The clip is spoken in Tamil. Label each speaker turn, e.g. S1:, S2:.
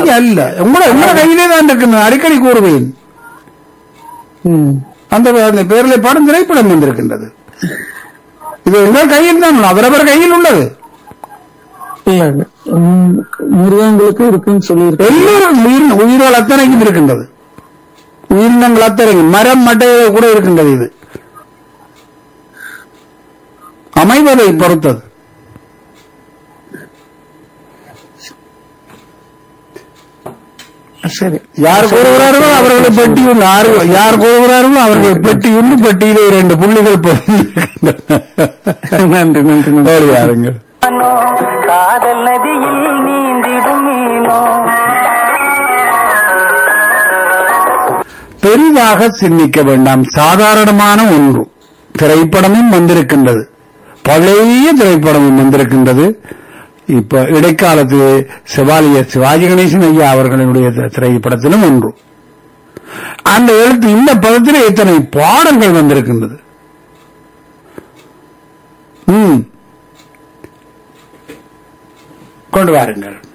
S1: நீங்க அல்ல உங்களோட உங்களோட கையிலே தான் இருக்கின்றது அடிக்கடி கூறுவேன்
S2: ம்.
S1: அந்த அந்த பேரிலே படம் திரைப்படம் வந்திருக்கின்றது இது உங்கள் கையில் தான் உள்ளது. அவரவர் கையில் உள்ளது
S2: இல்ல இல்ல. ம், மிருகங்களுக்கு இருக்குன்னு சொல்லியிருக்கேன்
S1: எல்லோரும் உயிர் உயிர்கள் அத்தனைக்கும் இருக்கின்றது உயிரினங்கள் அத்தனைக்கும் மரம் மட்டையை கூட இருக்கின்றது இது அமைவதை பொறுத்தது
S2: சரி
S1: யார் கூறுகிறார்களோ அவர்களை பெட்டியுள்ள ஆறு- யார் கூறுகிறார்களோ அவர்கள் பெட்டியுள்ள பெட்டியிலே இரண்டு புள்ளிகள் பொருந்திருக்கின்றன.
S2: நன்றி நன்றி நன்றி
S1: ஓடி வாருங்கள்
S3: காதல் நதியில் நீந்திடும் மீனோ
S1: பெரிதாக சிந்திக்க வேண்டாம் சாதாரணமான ஒன்று திரைப்படமும் வந்திருக்கின்றது பழைய திரைப்படமும் வந்திருக்கின்றது இப்ப இடைக்காலத்து சிவாலிய சிவாஜி கணேசன் ஐயா அவர்களுடைய தி- திரைப்படத்திலும் ஒன்று அந்த எழுத்து இந்த பதத்தில் இத்தனை பாடல்கள் வந்திருக்கின்றது ம் கொண்டு வாருங்கள்